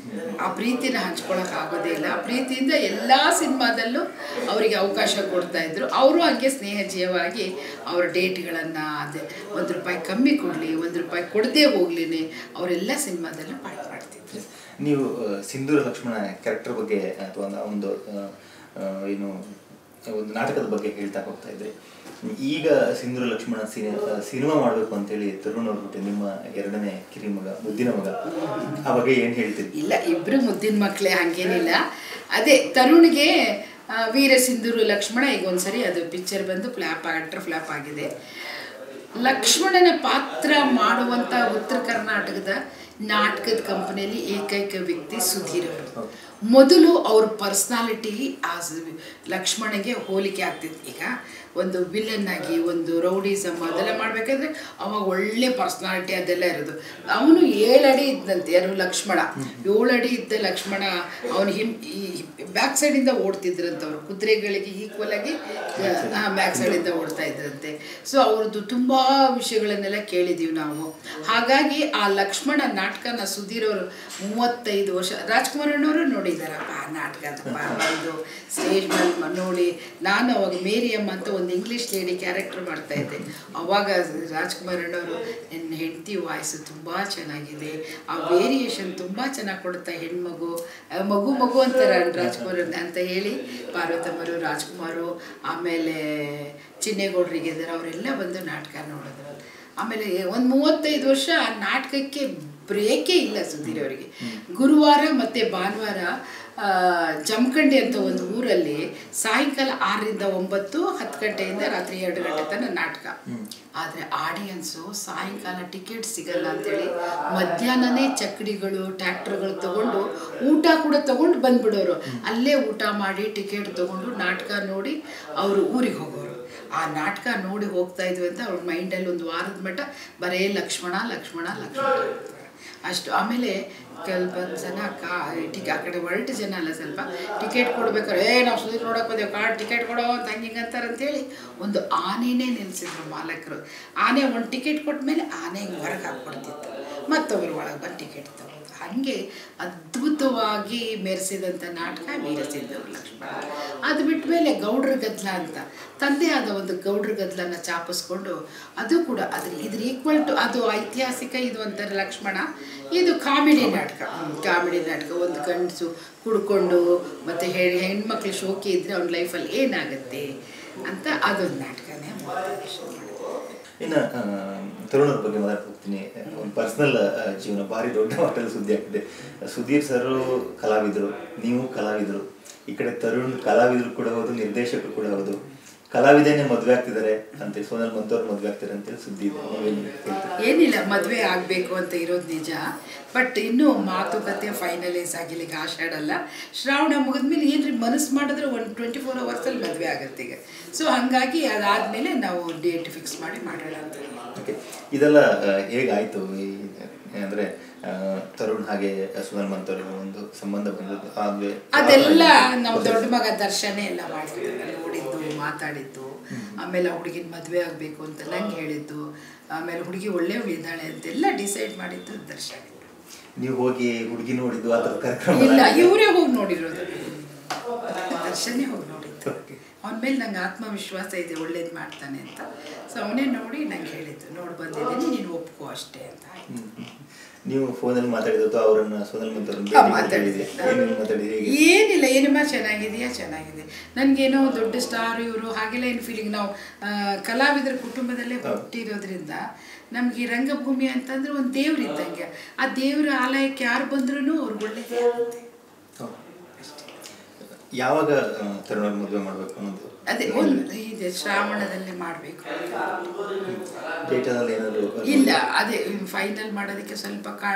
ಆ ಪ್ರೀತಿನ ಹಂಚ್ಕೊಳಕ್ ಆಗೋದೇ ಇಲ್ಲ ಆ ಪ್ರೀತಿಯಿಂದ ಎಲ್ಲ ಸಿನಿಮಾದಲ್ಲೂ ಅವರಿಗೆ ಅವಕಾಶ ಕೊಡ್ತಾ ಇದ್ರು ಅವರು ಹಂಗೆ ಸ್ನೇಹಜೀಯವಾಗಿ ಅವ್ರ ಡೇಟ್ಗಳನ್ನು ಅದೇ ಒಂದು ರೂಪಾಯಿ ಕಮ್ಮಿ ಕೊಡಲಿ ಒಂದು ರೂಪಾಯಿ ಕೊಡದೇ ಹೋಗ್ಲಿನೇ ಅವರೆಲ್ಲ ಸಿನಿಮಾದಲ್ಲೂ ಪಾಠ ಮಾಡ್ತಿದ್ರು ನೀವು ಆ, ಸಿಂಧೂರ ಲಕ್ಷ್ಮಣ ಕ್ಯಾರೆಕ್ಟರ್ ಬಗ್ಗೆ ಅಥವಾ ಒಂದು- ಒಂದು ಆ, ಆ, ಏನು ಒಂದು ನಾಟಕದ ಬಗ್ಗೆ ಹೇಳ್ತಾ ಹೋಗ್ತಾ ಇದ್ರಿ ಈಗ ಸಿಂಧೂರ ಲಕ್ಷ್ಮಣ ಸಿನಿ- ಆ, ಸಿನಿಮಾ ಮಾಡಬೇಕು ಅಂತೇಳಿ ತರುಣ್ ಅವ್ರ ಹುಟ್ಟಿ ನಿಮ್ಮ ಎರಡನೇ ಕಿರಿ ಮಗ ಮುದ್ದಿನ ಮಗ ಆ ಬಗ್ಗೆ ಏನು ಹೇಳ್ತೀರಿ ಇಲ್ಲ ಇಬ್ರು ಮುದ್ದಿನ ಮಕ್ಕಳೇ ಹಂಗೇನಿಲ್ಲ ಅದೇ ತರುಣ್ಗೆ ಆ, ವೀರ ಸಿಂಧೂರು ಲಕ್ಷ್ಮಣ ಈಗ ಒಂದ್ಸರಿ ಅದು ಪಿಕ್ಚರ್ ಬಂದು ಫ್ಲ್ಯಾಪ್ ಅಟ್ರ್ ಫ್ಲ್ಯಾಪ್ ಆಗಿದೆ ಲಕ್ಷ್ಮಣನ ಪಾತ್ರ ಮಾಡುವಂಥ ಉತ್ತರ ಕರ್ನಾಟಕದ ನಾಟಕದ ಕಂಪನಿಯಲ್ಲಿ ಏಕೈಕ ವ್ಯಕ್ತಿ ಸುಧೀರ್ ಅವರು ಮೊದಲು ಅವ್ರ ಪರ್ಸ್ನಾಲಿಟಿ ಆ ಸ- ಲಕ್ಷ್ಮಣಗೆ ಹೋಲಿಕೆ ಆಗ್ತಿತ್ತು ಈಗ ಒಂದು ವಿಲನ್ ಆಗಿ ಒಂದು ರೌಡಿಸಮ್ ಅದೆಲ್ಲ ಮಾಡಬೇಕಾದ್ರೆ ಅವಾಗ ಒಳ್ಳೆ ಪರ್ಸ್ನಾಲಿಟಿ ಅದೆಲ್ಲ ಇರೋದು ಅವನು ಏಳಡಿ ಇದ್ದಂತೆ ಯಾರು ಲಕ್ಷ್ಮಣ ಏಳಡಿ ಇದ್ದ ಲಕ್ಷ್ಮಣ ಅವನು ಹಿಮ್ ಈ ಬ್ಯಾಕ್ ಸೈಡಿಂದ ಓಡ್ತಿದ್ರಂತೆ ಅವರು ಕುದುರೆಗಳಿಗೆ ಈಕ್ವಲ್ ಆಗಿ ಬ್ಯಾಕ್ ಸೈಡಿಂದ ಓಡ್ತಾ ಇದ್ರಂತೆ ಸೊ ಅವ್ರದ್ದು ತುಂಬ ವಿಷಯಗಳನ್ನೆಲ್ಲ ಕೇಳಿದ್ದೀವಿ ನಾವು ಹಾಗಾಗಿ ಆ ಲಕ್ಷ್ಮಣ ನಾಟಕನ ಸುಧೀರ್ ಅವರು ಮೂವತ್ತೈದು ವರ್ಷ ರಾಜ್ಕುಮಾರ್ ಅಣ್ಣವರು ನೋಡಿದಾರಪ್ಪ ಆ ನಾಟಕದ ಇದು ಸ್ಟೇಜ್ ಮೇಲೆ ಮ- ನೋಡಿ ನಾನು ಅವಾಗ ಮೇರಿಯಮ್ಮ ಅಂತ ಒಂದು ಇಂಗ್ಲೀಷ್ ಲೇಡಿ ಕ್ಯಾರೆಕ್ಟರ್ ಮಾಡ್ತಾ ಇದ್ದೆ ಅವಾಗ ರಾಜ್ಕುಮಾರ್ ಅಣ್ಣವರು ನನ್ನ ಹೆಂಡತಿ ವಾಯ್ಸು ತುಂಬ ಚೆನ್ನಾಗಿದೆ ಆ ವೇರಿಯೇಷನ್ ತುಂಬ ಚೆನ್ನಾಗಿ ಕೊಡುತ್ತಾ ಹೆಣ್ಮಗು ಆ ಮಗು ಮಗು ಅಂತಾರೆ ರಾಜ್ಕುಮಾರ್ ಅಣ್ಣ ಅಂತ ಹೇಳಿ ಪಾರ್ವತಮ್ಮರು ರಾಜ್ಕುಮಾರು ಆಮೇಲೆ ಚಿನ್ನೇಗೌಡರಿಗೆ ಇದ್ದಾರೆ ಅವರೆಲ್ಲ ಬಂದು ನಾಟಕ ನೋಡಿದ್ರು ಆಮೇಲೆ ಒಂದು ಮೂವತ್ತೈದು ವರ್ಷ ಆ ನಾಟಕಕ್ಕೆ ಬ್ರೇಕೇ ಇಲ್ಲ ಸುಧೀರ್ ಅವರಿಗೆ ಗುರುವಾರ ಮತ್ತು ಭಾನುವಾರ ಆ, ಜಮಖಂಡಿ ಅಂತ ಒಂದು ಊರಲ್ಲಿ ಸಾಯಂಕಾಲ ಆರರಿಂದ ಒಂಬತ್ತು ಹತ್ತು ಗಂಟೆಯಿಂದ ರಾತ್ರಿ ಎರಡು ಗಂಟೆ ತನಕ ನಾಟಕ ಆದರೆ ಆಡಿಯನ್ಸು ಸಾಯಂಕಾಲ ಟಿಕೆಟ್ ಸಿಗಲ್ಲ ಅಂತೇಳಿ ಮಧ್ಯಾಹ್ನನೇ ಚಕ್ಕಡಿಗಳು ಟ್ಯಾಕ್ಟರ್ಗಳು ತಗೊಂಡು ಊಟ ಕೂಡ ತಗೊಂಡು ಬಂದ್ಬಿಡೋರು ಅಲ್ಲೇ ಊಟ ಮಾಡಿ ಟಿಕೆಟ್ ತಗೊಂಡು ನಾಟಕ ನೋಡಿ ಅವರು ಊರಿಗೆ ಹೋಗೋರು ಆ ನಾಟಕ ನೋಡಿ ಹೋಗ್ತಾ ಇದ್ವಿ ಅಂತ ಅವ್ರ ಮೈಂಡಲ್ಲಿ ಒಂದು ವಾರದ ಮಟ್ಟ ಬರೇ ಲಕ್ಷ್ಮಣ ಲಕ್ಷ್ಮಣ ಲಕ್ಷ್ಮಣ ಅಷ್ಟು ಆಮೇಲೆ ಸ್ವಲ್ಪ ಜನ ಕಾ ಟಿಕ್ ಆ ಕಡೆ ಹೊರಟು ಜನ ಅಲ್ಲ ಸ್ವಲ್ಪ ಟಿಕೆಟ್ ಕೊಡ್ಬೇಕಾದ್ರೆ ಏ ನಾವು ಸುದೀರ್ ನೋಡಕ್ಕೆ ಬಂದೇವು ಕಾರ್ಡ್ ಟಿಕೆಟ್ ಕೊಡೋ ಅಂತ ಹಂಗೆ ಹಿಂಗೆ ಅಂತಾರೆ ಅಂತೇಳಿ ಒಂದು ಆನೆನೇ ನಿಲ್ಲಿಸಿದ್ರು ಮಾಲಕರು ಆನೆ ಒಂದು ಟಿಕೆಟ್ ಕೊಟ್ಟ ಮೇಲೆ ಆನೆ ಹಿಂಗೆ ಹೊರಗೆ ಹಾಕ್ಬಿಡ್ತಿತ್ತು ಮತ್ತೊಬ್ಬರು ಒಳಗೆ ಬಂದು ಟಿಕೆಟ್ ತಗೊಳ್ಳೋದು ಹಾಗೆ ಅದ್ಭುತವಾಗಿ ಮೆರೆಸಿದಂಥ ನಾಟಕ ವೀರಸಿಂಧೂರು ಲಕ್ಷ್ಮಣ ಅದು ಬಿಟ್ಟ ಮೇಲೆ ಗೌಡ್ರ ಗದ್ಲ ಅಂತ ತಂದೆ ಆದ ಒಂದು ಗೌಡ್ರ ಗದ್ಲನ್ನ ಚಾಪಿಸ್ಕೊಂಡು ಅದು ಕೂಡ ಅದ್ರ ಇದ್ರ ಈಕ್ವಲ್ ಟು ಅದು ಐತಿಹಾಸಿಕ ಇದು ಅಂತಾರೆ ಲಕ್ಷ್ಮಣ ಇದು ಕಾಮಿಡಿ ನಾಟಕ ಕಾಮಿಡಿ ನಾಟಕ ಒಂದು ಗಂಡಸು ಕುಡ್ಕೊಂಡು ಮತ್ತು ಹೇಳಿ ಹೆಣ್ಮಕ್ಳು ಶೋಕಿ ಇದ್ದರೆ ಅವ್ನ ಲೈಫಲ್ಲಿ ಏನಾಗುತ್ತೆ ಅಂತ ಅದೊಂದು ನಾಟಕನೇ ಮೂವತ್ತು ವರ್ಷ ಮಾಡಿದೆ ಇನ್ನು ಆ, ತರುಣರ ಬಗ್ಗೆ ಮಾತಾಡ್ತಾ ಹೋಗ್ತೀನಿ ಒಂದು ಪರ್ಸ್ನಲ್ ಜೀವನ ಭಾರಿ ದೊಡ್ಡ ಮಟ್ಟದಲ್ಲಿ ಸುದ್ದಿ ಆಗ್ತಿದೆ ಸುಧೀರ್ ಸರ್ ಕಲಾವಿದರು ನೀವು ಕಲಾವಿದರು ಈ ಕಡೆ ತರುಣ್ ಕಲಾವಿದರು ಕೂಡ ಹೌದು ನಿರ್ದೇಶಕರು ಕೂಡ ಹೌದು ಕಲಾವಿದೇನೆ ಮದುವೆ ಆಗ್ತಿದ್ದಾರೆ ಅಂತ ಸೋನಲ್ ಮಂತವ್ರು ಮದುವೆ ಆಗ್ತಾರೆ ಅಂತೇಳಿ ಸುದ್ದಿ ಇದೆ ನೀವೇನ್ ಹೇಳ್ತೀರಾ? ಏನಿಲ್ಲ ಮದುವೆ ಆಗಬೇಕು ಅಂತ ಇರೋದು ನಿಜ ಬಟ್ ಇನ್ನೂ ಮಾತುಕತೆ ಫೈನಲೈಸ್ ಆಗಿಲ್ಲ ಈಗ ಆಷಾಢಲ್ಲ ಶ್ರಾವಣ ಮುಗಿದ್ಮೇಲೆ ಏನ್ರಿ ಮನಸ್ಸು ಮಾಡಿದ್ರೆ ಒಂದು ಟ್ವೆಂಟಿ ಫೋರ್ ಅವರ್ಸಲ್ಲಿ ಮದುವೆ ಆಗುತ್ತೆ ಈಗ ಸೊ ಹಾಗಾಗಿ ಅದಾದಮೇಲೆ ನಾವು ಡೇಟ್ ಫಿಕ್ಸ್ ಮಾಡಿ ಮಾಡೋಣ ಅಂತ ಓಕೆ ಇದೆಲ್ಲ ಆ, ಹೇಗಾಯ್ತು ಈ ಅಂದ್ರೆ ಆ, ತರುಣ್ ಹಾಗೆ ಸೋನಲ್ ಮಂತವ್ರಿಗೆ ಒಂದು ಸಂಬಂಧ ಬಂದದ್ದು ಆದ್ಮೇಲೆ ಅದೆಲ್ಲ ನಮ್ಮ ದೊಡ್ಡ ಮಗ ದರ್ಶನೇ ಎಲ್ಲ ಮಾಡಿದ್ದು ನೋಡಿದ್ದು ಮಾತಾಡಿದ್ದು ಆಮೇಲೆ ಆ ಹುಡುಗಿನ ಮದುವೆ ಆಗಬೇಕು ಅಂತ ನಂಗೆ ಹೇಳಿದ್ದು ಆಮೇಲೆ ಹುಡುಗಿ ಒಳ್ಳೆ ಇದ್ದಾಳೆ ಅಂತೆಲ್ಲ ಡಿಸೈಡ್ ಮಾಡಿದ್ದು ದರ್ಶನ ನೀವು ಹೋಗಿ ಹುಡುಗಿ ನೋಡಿದ್ದು ಆ ಥರದ ಕಾರ್ಯಕ್ರಮ ಇಲ್ಲ ಇವರೇ ಹೋಗಿ ನೋಡಿರೋದು ದರ್ಶನೇ ಹೋಗಿ ನೋಡಿದ್ದು ಅವನ ಮೇಲೆ ನಂಗೆ ಆತ್ಮವಿಶ್ವಾಸ ಇದೆ ಒಳ್ಳೇದು ಮಾಡ್ತಾನೆ ಅಂತ ಸೊ ಅವನೇ ನೋಡಿ ನಂಗೆ ಹೇಳಿದ್ದು ನೋಡಿ ಬಂದಿದ್ದೀನಿ ನೀನು ಒಪ್ಕೋ ಅಷ್ಟೇ ಅಂತ ಆಯ್ತು ನೀವು ಫೋನಲ್ಲಿ ಮಾತಾಡಿದ್ದು ಅವರನ್ನ ಸೋನಲ್ ಮಂತವ್ರನ್ನ ಹಾ, ಭೇಟಿ ಮಾತಾಡಿದ್ದೆ. ಮಾಡಿದ್ರಿ ಏನೇನು ಮಾತಾಡಿದ್ರಿ ಹೇಗೆ ಏನಿಲ್ಲ ಏನಮ್ಮ ಚೆನ್ನಾಗಿದೆಯಾ ಚೆನ್ನಾಗಿದೆ ನನಗೇನೋ ದೊಡ್ಡ ಸ್ಟಾರ್ ಇವರು ಹಾಗೆಲ್ಲ ಏನು ಫೀಲಿಂಗ್ ನಾವು ಆ, ಕಲಾವಿದರ ಕುಟುಂಬದಲ್ಲೇ ಹುಟ್ಟಿರೋದ್ರಿಂದ ನಮಗೆ ಈ ರಂಗಭೂಮಿ ಅಂತಂದ್ರೆ ಒಂದು ದೇವ್ರು ಇದ್ದಂಗೆ ಆ ದೇವರ ಆಲಯಕ್ಕೆ ಯಾರು ಬಂದ್ರೂ ಅವ್ರಿಗೆ ಒಳ್ಳೇದೇ ಆಗುತ್ತೆ ಹೌದು. ಯಾವಾಗ ಆ, ತರುಣ್ ಮದುವೆ ಮಾಡಬೇಕು ಅನ್ನೋದು ಅದೇ ಒಂದು ಇದೆ ಶ್ರಾವಣದಲ್ಲಿ ಮಾಡಬೇಕು ಡೇಟಲ್ಲಿ ಏನಾದ್ರು ಇಲ್ಲ ಅದೇ ಫೈನಲ್ ಮಾಡೋದಕ್ಕೆ ಸ್ವಲ್ಪ ಕಾ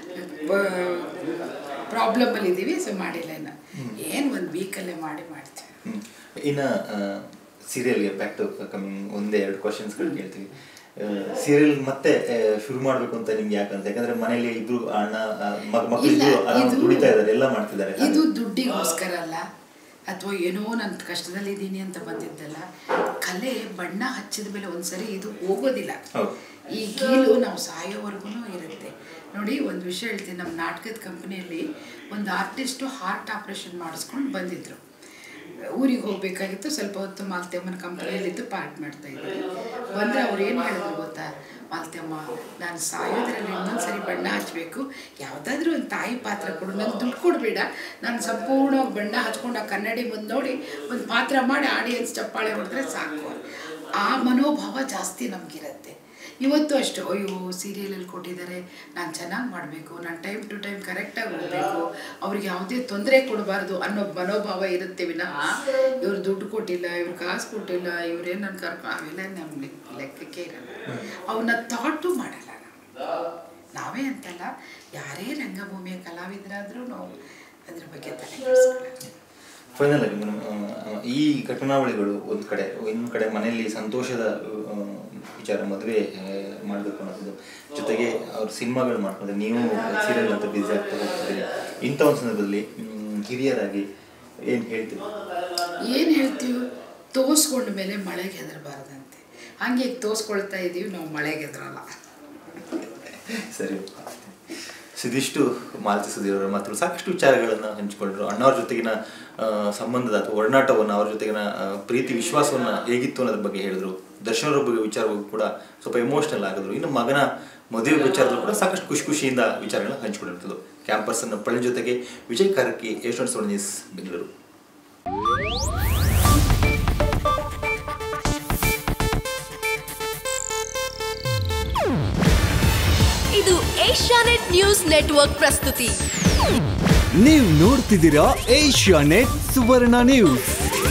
ಪ್ರಾಬ್ಲಮಲ್ಲಿ ಇದ್ದೀವಿ ಸೊ ಮಾಡಿಲ್ಲ ಇನ್ನು ಏನು ಒಂದು ವೀಕಲ್ಲೇ ಮಾಡಿ ಮಾಡ್ತೀವಿ ಹ್ಮ್. ಇನ್ನ ಸೀರಿಯಲ್ಗೆ ಬ್ಯಾಕ್ ಟು ಕಮಿಂಗ್ ಒಂದೇ ಎರಡು ಕ್ವಶನ್ಸ್ಗಳು ಕೇಳ್ತೀವಿ ಸೀರಿಯಲ್ ಮತ್ತೆ ಆ, ಶುರು ಮಾಡ್ಬೇಕು ಅಂತ ನಿಮ್ಗೆ ಯಾಕಂತ ಯಾಕಂದ್ರೆ ಮನೇಲಿ ಇಬ್ರು ಅಣ್ಣ ಆ, ಮಗ್- ಮಕ್ಳಿಬ್ರು ಇಲ್ಲ, ಆರಾಮ್ ಇದು- ದುಡಿತಾ ಇದಾರೆ ಎಲ್ಲ ಮಾಡ್ತಿದ್ದಾರೆ ಇದು ದುಡ್ಡಿಗೋಸ್ಕರ ಅಲ್ಲ ಅಥವಾ ಏನೋ ನಾನು ಕಷ್ಟದಲ್ಲಿದ್ದೀನಿ ಅಂತ ಬಂದಿದ್ದಲ್ಲ ಕಲೆ ಬಣ್ಣ ಹಚ್ಚಿದ ಮೇಲೆ ಒಂದ್ಸರಿ ಇದು ಹೋಗೋದಿಲ್ಲ ಹೌದು. ಈ ಗೀಲು ನಾವು ಸಾಯೋವರೆಗೂ ಇರುತ್ತೆ ನೋಡಿ ಒಂದು ವಿಷಯ ಹೇಳ್ತೀನಿ ನಮ್ಮ ನಾಟಕದ ಕಂಪ್ನಿಯಲ್ಲಿ ಒಂದು ಆರ್ಟಿಸ್ಟು ಹಾರ್ಟ್ ಆಪ್ರೇಷನ್ ಮಾಡಿಸ್ಕೊಂಡು ಬಂದಿದ್ರು ಊರಿಗೆ ಹೋಗಬೇಕಾಗಿತ್ತು ಸ್ವಲ್ಪ ಹೊತ್ತು ಮಾಲ್ತೇಮ್ಮನ ಕಂಪ್ನಿಯಲ್ಲಿದ್ದು ಪಾರ್ಟ್ ಮಾಡ್ತಾ ಇದ್ದೆ ಬಂದರೆ ಅವ್ರು ಏನು ಹೇಳಿದ್ರು ಗೊತ್ತಾ ಮಾಲ್ತೇಮ್ಮ ನಾನು ಸಾಯೋದ್ರಲ್ಲಿ ಇನ್ನೊಂದು ಸರಿ ಬಣ್ಣ ಹಚ್ಚಬೇಕು ಯಾವುದಾದ್ರೂ ಒಂದು ತಾಯಿ ಪಾತ್ರ ಕೊಡು ನಂಗೆ ದುಡ್ಡು ಕೊಡಬೇಡ ನಾನು ಸಂಪೂರ್ಣವಾಗಿ ಬಣ್ಣ ಹಚ್ಕೊಂಡು ಆ ಕನ್ನಡಿ ಮುಂದೆ ನೋಡಿ ಒಂದು ಪಾತ್ರ ಮಾಡಿ ಆಡಿಯನ್ಸ್ ಚಪ್ಪಾಳೆ ಹೊಡೆದ್ರೆ ಸಾಕು ಆ ಮನೋಭಾವ ಜಾಸ್ತಿ ನಮಗಿರುತ್ತೆ ಇವತ್ತು ಅಷ್ಟು ಅಯ್ಯೋ ಸೀರಿಯಲಲ್ಲಿ ಕೊಟ್ಟಿದ್ದಾರೆ ನಾನು ಚೆನ್ನಾಗಿ ಮಾಡಬೇಕು ನಾನು ಟೈಮ್ ಟು ಟೈಮ್ ಕರೆಕ್ಟಾಗಿ ಹೋಗಬೇಕು ಅವ್ರಿಗೆ ಯಾವುದೇ ತೊಂದರೆ ಕೊಡಬಾರ್ದು ಅನ್ನೋ ಮನೋಭಾವ ಇರುತ್ತೆ ವಿನಃ ಇವ್ರು ದುಡ್ಡು ಕೊಟ್ಟಿಲ್ಲ ಇವ್ರು ಕಾಸು ಕೊಟ್ಟಿಲ್ಲ ಇವ್ರೇನು ನನ್ನ ಕರ್ಕೊ ಅವೆಲ್ಲ ನಮ್ಮ ಲೆಕ್ಕ- ಲೆಕ್ಕಕ್ಕೆ ಇರಲ್ಲ ಅವನ್ನ ಥಾಟು ಮಾಡಲ್ಲ ನಾವು ನಾವೇ ಅಂತಲ್ಲ ಯಾರೇ ರಂಗಭೂಮಿಯ ಕಲಾವಿದರಾದರೂ ನಾವು ಅದ್ರ ಬಗ್ಗೆ ತಲೆ ಕೆಡಿಸ್ಕೊಳ್ಳಲ್ಲ. ಫೈನಲ್ ಆಗಿ ಮೇಡಮ್ ಈ ಘಟನಾವಳಿಗಳು ಒಂದು ಕಡೆ ಇನ್ನೊಂದು ಕಡೆ ಮನೆಯಲ್ಲಿ ಸಂತೋಷದ ಆ, ವಿಚಾರ ಮದುವೆ ಮಾಡಬೇಕು ಅನ್ನೋದು ಜೊತೆಗೆ ಅವ್ರ ಸಿನಿಮಾಗಳು ಮಾಡ್ಕೊಂಡ್ರೆ ನೀವು ಸೀರಿಯಲ್ ಅಂತ ಬ್ಯುಸಿ ಆಗ್ತಾ ಹೋಗ್ತಿದ್ದೀರಿ ಇಂಥ ಒಂದು ಸಂದರ್ಭದಲ್ಲಿ ಮ್, ಹಿರಿಯರಾಗಿ ಏನು ಹೇಳ್ತೀವಿ ಏನು ಹೇಳ್ತೀವಿ ತೋಸ್ಕೊಂಡ ಮೇಲೆ ಮಳೆಗೆ ಹೆದರಬಾರ್ದಂತೆ ಹಂಗೆ ಈಗ ತೋಸ್ಕೊಳ್ತಾ ಇದ್ದೀವಿ ನಾವು ಮಳೆಗೆ ಹೆದರಲ್ಲ ಸರಿ ಇದಿಷ್ಟು ಮಾಲತಿ ಸುಧೀರ್ ಅವರ ಮಾತುಗಳು ಸಾಕಷ್ಟು ವಿಚಾರಗಳನ್ನು ಹಂಚಿಕೊಂಡ್ರು ಅಣ್ಣವ್ರ ಜೊತೆಗಿನ ಆ, ಸಂಬಂಧದ ಅಥವಾ ಒಡನಾಟವನ್ನು ಅವ್ರ ಜೊತೆಗಿನ ಆ, ಪ್ರೀತಿ ವಿಶ್ವಾಸವನ್ನು ಹೇಗಿತ್ತು ಅನ್ನೋದ್ರ ಬಗ್ಗೆ ಹೇಳಿದ್ರು ದರ್ಶನ್ ಅವ್ರ ಬಗ್ಗೆ ವಿಚಾರವಾಗಿ ಕೂಡ ಸ್ವಲ್ಪ ಎಮೋಷನಲ್ ಆಗಿದ್ರು ಇನ್ನು ಮಗನ ಮದುವೆ ವಿಚಾರದಲ್ಲೂ ಕೂಡ ಸಾಕಷ್ಟು ಖುಷಿ ಖುಷಿಯಿಂದ ವಿಚಾರಗಳನ್ನ ಹಂಚಿಕೊಂಡಿರ್ತದ್ದು ಕ್ಯಾಂಪಸ್ ಅನ್ನ ಪಳ್ಳಿ ಜೊತೆಗೆ ವಿಜಯ್ ಕಾರ್ಕಿ ಯಶವಂತ ಸೋಣ ನ್ಯೂಸ್ ಬೆಂಗಳೂರು ಇದು ಏಷ್ಯಾನೆಟ್ ನ್ಯೂಸ್ ನೆಟ್ವರ್ಕ್ ಪ್ರಸ್ತುತಿ ನೀವು ನೋಡ್ತಿದ್ದೀರಾ ಏಷ್ಯಾ ನೆಟ್ ಸುವರ್ಣ ನ್ಯೂಸ್